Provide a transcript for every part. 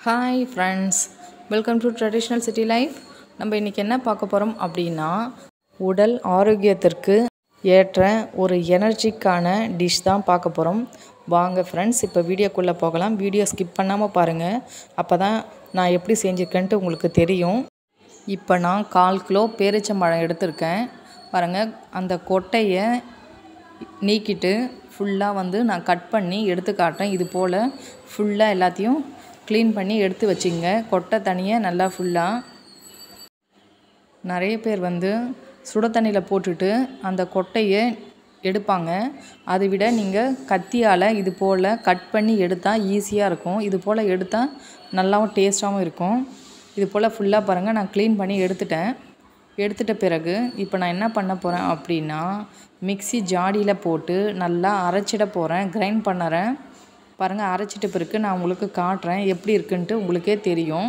hi friends welcome to traditional city life நம்ம இன்றைக்கி என்ன பார்க்க போகிறோம் அப்படின்னா உடல் ஆரோக்கியத்திற்கு ஏற்ற ஒரு எனர்ஜிக்கான டிஷ் தான் பார்க்க போகிறோம் வாங்க ஃப்ரெண்ட்ஸ் இப்போ வீடியோக்குள்ளே போகலாம் வீடியோ ஸ்கிப் பண்ணாமல் பாருங்கள் அப்போ தான் நான் எப்படி செஞ்சுருக்கேன்ட்டு உங்களுக்கு தெரியும் இப்போ நான் கால் கிலோ பேரிச்சம்பழம் எடுத்திருக்கேன் பாருங்கள் அந்த கொட்டையை நீக்கிட்டு ஃபுல்லாக வந்து நான் கட் பண்ணி எடுத்து காட்டுறேன் இது போல் ஃபுல்லாக எல்லாத்தையும் க்ளீன் பண்ணி எடுத்து வச்சுங்க கொட்டை தனியாக நல்லா ஃபுல்லாக நிறைய பேர் வந்து சுட தண்ணியில் போட்டுட்டு அந்த கொட்டையை எடுப்பாங்க அதை விட நீங்கள் கத்தியால் இது போல் கட் பண்ணி எடுத்தால் ஈஸியாக இருக்கும் இது போல் எடுத்தால் நல்லாவும் டேஸ்ட்டாகவும் இருக்கும் இது போல் ஃபுல்லாக பாருங்கள் நான் க்ளீன் பண்ணி எடுத்துட்டேன் எடுத்துட்ட பிறகு இப்போ நான் என்ன பண்ண போகிறேன் அப்படின்னா மிக்ஸி ஜாடியில் போட்டு நல்லா அரைச்சிட போகிறேன் கிரைண்ட் பண்ணுறேன் பாருங்கள் அரைச்சிட்ட பிறகு நான் உங்களுக்கு காட்டுறேன் எப்படி இருக்குன்ட்டு உங்களுக்கே தெரியும்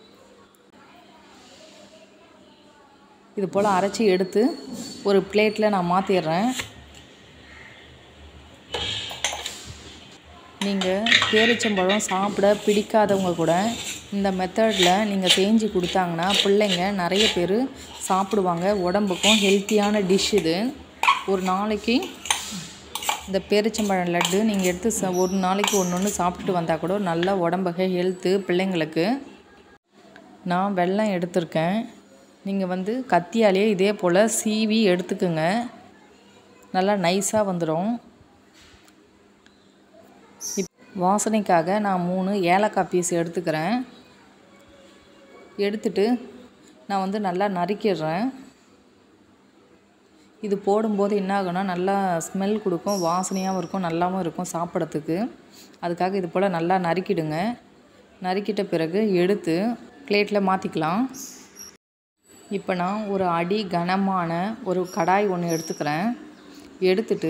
இது போல் அரைச்சி எடுத்து ஒரு பிளேட்டில் நான் மாற்றிடுறேன் நீங்கள் பேரிச்சம்பழம் சாப்பிட பிடிக்காதவங்க கூட இந்த மெத்தடில் நீங்கள் செஞ்சு கொடுத்தாங்கன்னா பிள்ளைங்க நிறைய பேர் சாப்பிடுவாங்க உடம்புக்கும் ஹெல்த்தியான டிஷ் இது ஒரு நாளைக்கு இந்த பேரிச்சம்பழம் லட்டு நீங்கள் எடுத்து ச ஒரு நாளைக்கு ஒன்று ஒன்று சாப்பிட்டுட்டு வந்தால் கூட நல்ல உடம்புக்கு ஹெல்த்து பிள்ளைங்களுக்கு நான் வெல்லம் எடுத்திருக்கேன் நீங்கள் வந்து கத்தியாலேயே இதே போல் சீவி எடுத்துக்குங்க நல்லா நைஸாக வந்துடும் இப் வாசனைக்காக நான் மூணு ஏலக்காய் பீஸ் எடுத்துக்கிறேன் எடுத்துட்டு நான் வந்து நல்லா நறுக்கிடுறேன் இது போடும்போது என்ன ஆகும்னா நல்லா ஸ்மெல் கொடுக்கும் வாசனையாகவும் இருக்கும் நல்லாவும் இருக்கும் சாப்பிட்றதுக்கு அதுக்காக இது போல் நல்லா நறுக்கிடுங்க நறுக்கிட்ட பிறகு எடுத்து பிளேட்டில் மாற்றிக்கலாம் இப்போ நான் ஒரு அடி கனமான ஒரு கடாய் ஒன்று எடுத்துக்கிறேன் எடுத்துட்டு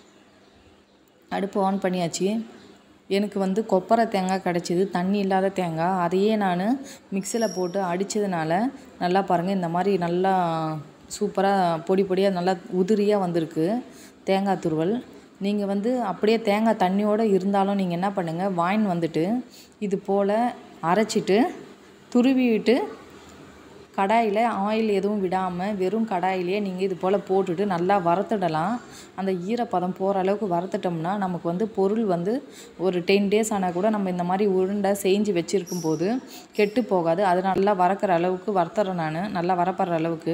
அடுப்பு ஆன் பண்ணியாச்சு எனக்கு வந்து கொப்பரை தேங்காய் கிடச்சிது தண்ணி இல்லாத தேங்காய் அதையே நான் மிக்சியில் போட்டு அடித்ததுனால நல்லா பாருங்கள் இந்த மாதிரி நல்லா சூப்பராக பொடி பொடியாக நல்லா உதிரியாக வந்திருக்கு தேங்காய் துருவல் நீங்கள் வந்து அப்படியே தேங்காய் தண்ணியோடு இருந்தாலும் நீங்கள் என்ன பண்ணுங்கள் வாயின் வந்துட்டு இது போல் அரைச்சிட்டு துருவிட்டு கடாயில் ஆயில் எதுவும் விடாமல் வெறும் கடாயிலே நீங்கள் இது போல் போட்டுட்டு நல்லா வறுத்துடலாம் அந்த ஈரப்பதம் போகிற அளவுக்கு வறுத்துட்டோம்னா நமக்கு வந்து பொருள் வந்து ஒரு டென் டேஸ் ஆனால் கூட நம்ம இந்த மாதிரி உருண்டை செஞ்சு வச்சுருக்கும் போது கெட்டு போகாது அது நல்லா வறக்கிற அளவுக்கு வறுத்துறேன் நான் நல்லா வரப்படுற அளவுக்கு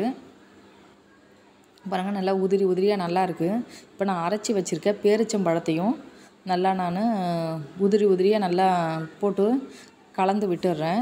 பாருங்கள் நல்லா உதிரி உதிரியாக நல்லா இருக்குது இப்போ நான் அரைச்சி வச்சுருக்க பேரிச்சம்பழத்தையும் நல்லா நான் உதிரி உதிரியாக நல்லா போட்டு கலந்து விட்டுடுறேன்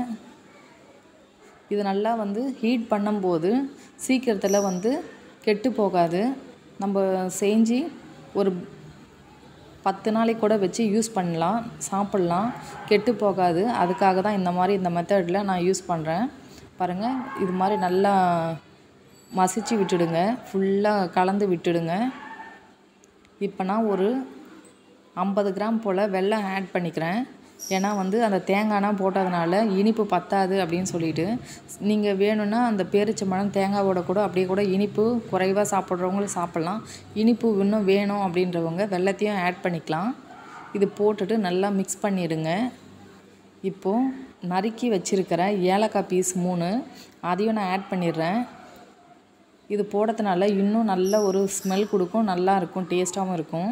இது நல்லா வந்து ஹீட் பண்ணும்போது சீக்கிரத்தில் வந்து கெட்டு போகாது நம்ம செஞ்சு ஒரு பத்து நாளைக்கு கூட வச்சு யூஸ் பண்ணலாம் சாப்பிட்லாம் கெட்டு போகாது அதுக்காக தான் இந்த மாதிரி இந்த மெத்தடில் நான் யூஸ் பண்ணுறேன் பாருங்கள் இது மாதிரி நல்லா மசிச்சு விட்டுடுங்க ஃபுல்லாக கலந்து விட்டுடுங்க இப்போ நான் ஒரு ஐம்பது கிராம் போல் வெல்லம் ஆட் பண்ணிக்கிறேன் ஏன்னா வந்து அந்த தேங்காய்னா போட்டதுனால இனிப்பு பத்தாது அப்படின்னு சொல்லிட்டு நீங்கள் வேணும்னா அந்த பேரிச்சம்பழம் தேங்காவோட கூட அப்படியே கூட இனிப்பு குறைவாக சாப்பிட்றவங்களும் சாப்பிட்லாம் இனிப்பு இன்னும் வேணும் அப்படின்றவங்க வெள்ளத்தையும் ஆட் பண்ணிக்கலாம் இது போட்டுட்டு நல்லா மிக்ஸ் பண்ணிவிடுங்க இப்போது நறுக்கி வச்சுருக்கிற ஏலக்காய் பீஸ் மூணு அதையும் நான் ஆட் பண்ணிடுறேன் இது போடுறதுனால இன்னும் நல்ல ஒரு ஸ்மெல் கொடுக்கும் நல்லா இருக்கும் டேஸ்ட்டாகவும் இருக்கும்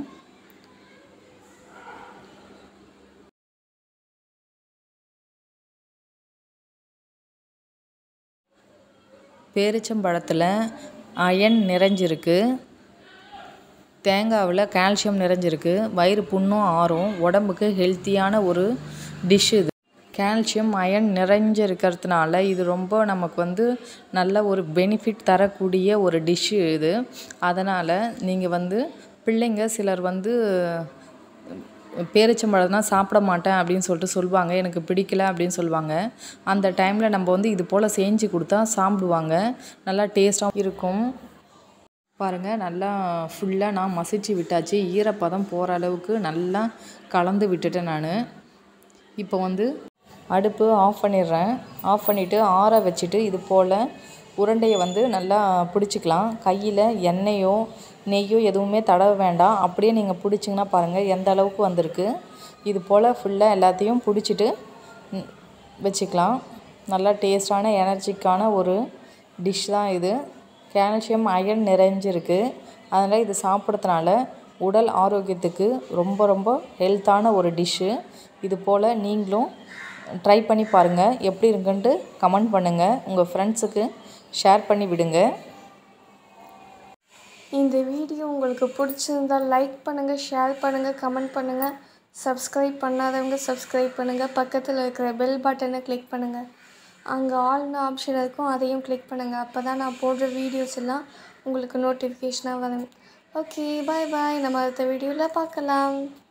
பேரிச்சம்பழத்தில் அயன் நிறைஞ்சிருக்கு தேங்காவில் கால்சியம் நிறைஞ்சிருக்கு வயிறு புண்ணும் ஆறும் உடம்புக்கு ஹெல்த்தியான ஒரு டிஷ் இது கால்சியம் அயன் நிறைஞ்சிருக்கிறதுனால இது ரொம்ப நமக்கு வந்து நல்ல ஒரு பெனிஃபிட் தரக்கூடிய ஒரு டிஷ்ஷு இது அதனால் நீங்கள் வந்து பிள்ளைங்க சிலர் வந்து பேரிச்சம்பழம் தான் சாப்பிட மாட்டேன் அப்படின்னு சொல்லிட்டு சொல்லுவாங்க எனக்கு பிடிக்கல அப்படின்னு சொல்லுவாங்க அந்த டைமில் நம்ம வந்து இது போல் செஞ்சு கொடுத்தா சாப்பிடுவாங்க நல்லா டேஸ்ட்டாகவும் இருக்கும் பாருங்கள் நல்லா ஃபுல்லாக நான் மசிச்சு விட்டாச்சு ஈரப்பதம் போகிற அளவுக்கு நல்லா கலந்து விட்டுட்டேன் நான் இப்போ வந்து அடுப்பு ஆஃப் பண்ணிடுறேன் ஆஃப் பண்ணிவிட்டு ஆற வச்சுட்டு இது போல் உருண்டையை வந்து நல்லா பிடிச்சிக்கலாம் கையில் எண்ணெயோ நெய்யோ எதுவுமே தடவ வேண்டாம் அப்படியே நீங்கள் பிடிச்சிங்கன்னா பாருங்கள் எந்த அளவுக்கு வந்திருக்கு இது போல் ஃபுல்லாக எல்லாத்தையும் பிடிச்சிட்டு வச்சுக்கலாம் நல்லா டேஸ்டான எனர்ஜிக்கான ஒரு டிஷ் தான் இது கால்சியம் அயன் நிறைஞ்சிருக்கு அதனால் இது சாப்பிட்றதுனால உடல் ஆரோக்கியத்துக்கு ரொம்ப ரொம்ப ஹெல்த்தான ஒரு டிஷ்ஷு இது போல் நீங்களும் ட்ரை பண்ணி பாருங்கள் எப்படி இருக்குன்ட்டு கமெண்ட் பண்ணுங்கள் உங்கள் ஃப்ரெண்ட்ஸுக்கு ஷேர் பண்ணி விடுங்க இந்த வீடியோ உங்களுக்கு பிடிச்சிருந்தால் லைக் பண்ணுங்கள் ஷேர் பண்ணுங்கள் கமெண்ட் பண்ணுங்கள் சப்ஸ்கிரைப் பண்ணாதவங்க சப்ஸ்கிரைப் பண்ணுங்கள் பக்கத்தில் இருக்கிற பெல் பட்டனை கிளிக் பண்ணுங்கள் அங்கே ஆல்னு ஆப்ஷன் இருக்கும் அதையும் கிளிக் பண்ணுங்கள் அப்போ தான் நான் போடுற வீடியோஸ் எல்லாம் உங்களுக்கு நோட்டிஃபிகேஷனாக வரும் ஓகே பாய் பாய் நம்ம அடுத்த வீடியோவில் பார்க்கலாம்